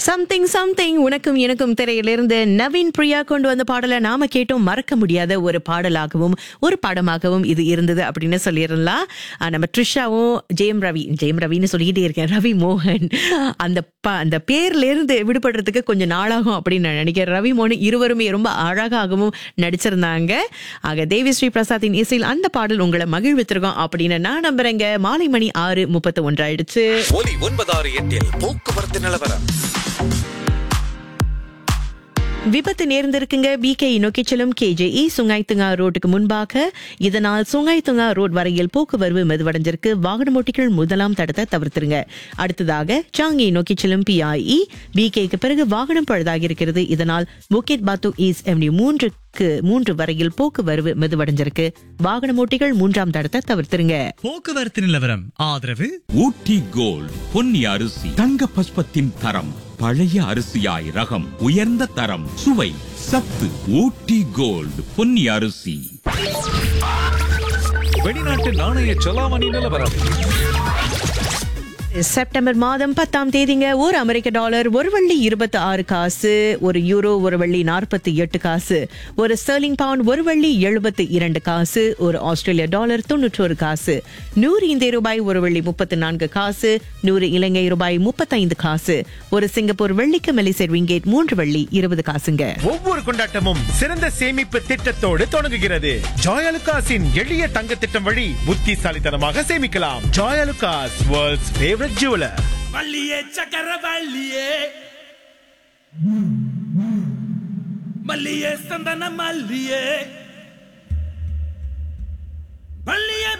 something something உனக்கும் எனக்கும் திரையிலிருந்து நவீன் பிரியா கொண்டு வந்த பாடலை நாம கேட்டோம் மறக்க முடியாத ஒரு பாடலாகவும் ஒரு படமாகவும் இது இருந்தது அப்படின்னு சொல்லிடலாம் ஆஹ் நம்ம ட்ரிஷாவும் ஜெயம் ரவி ஜெயம் ரவின்னு சொல்லிக்கிட்டே இருக்கேன் ரவி மோகன் அந்த ப அந்த பேர்ல இருந்து விடுபடுறதுக்கு கொஞ்சம் நாளாகும் அப்படின்னு நான் நினைக்கிறேன் ரவி மோகன் இருவருமே ரொம்ப அழகாகவும் நடிச்சிருந்தாங்க ஆக தேவி ஸ்ரீ பிரசாத்தின் இசையில் அந்த பாடல் உங்களை மகிழ்வித்திருக்கோம் அப்படின்னு நான் நம்புறேங்க மாலை மணி ஆறு முப்பத்தி ஒன்றாயிடுச்சு ஒலி ஒன்பதாறு எட்டில் போக்குவரத்து நிலவரம் விபத்து நேர்ந்திருக்குங்க பிகே நோக்கி செல்லும் கேஜேஇ சுங்காய்த்துங்கா ரோட்டுக்கு முன்பாக இதனால் சுங்காய்த்துங்கா ரோட் வரையில் போக்குவரவு மெதுவடைஞ்சிருக்கு வாகன ஓட்டிகள் முதலாம் தடத்தை தவிர்த்துருங்க அடுத்ததாக சாங்கி நோக்கி செல்லும் பிஐஇ பிகேக்கு பிறகு வாகனம் பழுதாகி இருக்கிறது இதனால் புக்கெட் பாத்து ஈஸ் எம்டி மூன்றுக்கு மூன்று வரையில் போக்குவரவு மெதுவடைஞ்சிருக்கு வாகன ஓட்டிகள் மூன்றாம் தடத்தை தவிர்த்துருங்க போக்குவரத்து நிலவரம் ஆதரவு ஊட்டி கோல்ட் பொன்னி அரிசி தங்க பஸ்பத்தின் தரம் பழைய அரிசியாய் ரகம் உயர்ந்த தரம் சுவை சத்து ஊட்டி கோல்ட் பொன்னி அரிசி வெளிநாட்டு நாணய செலாவணி நிலவரம் செப்டம்பர் மாதம் பத்தாம் தேதிங்க ஒரு அமெரிக்க டாலர் ஒரு வெள்ளி இருபத்தி ஆறு காசு ஒரு யூரோ ஒரு வெள்ளி நாற்பத்தி எட்டு காசு ஒரு ஸ்டெர்லிங் பவுண்ட் ஒரு வெள்ளி எழுபத்தி இரண்டு காசு ஒரு ஆஸ்திரேலிய டாலர் தொன்னூற்றொரு காசு நூறு இந்திய ரூபாய் ஒரு வெள்ளி முப்பத்தி நான்கு காசு நூறு இலங்கை ரூபாய் முப்பத்தைந்து காசு ஒரு சிங்கப்பூர் வெள்ளிக்கு மெலிசர் விங்கேட் மூன்று வெள்ளி இருபது காசுங்க ஒவ்வொரு கொண்டாட்டமும் சிறந்த சேமிப்பு திட்டத்தோடு தொடங்குகிறது ஜாயலுகாஸின் எளிய தங்க திட்டம் வழி புத்திசாலித்தனமாக சேமிக்கலாம் ஜாயலுகாஸ் வேர்ல்ட்ஸ் ஃபேவரட் ஜுவலர் மல்லியே சக்கர வள்ளியே மல்லியே சந்தன மல்லியே மல்லியே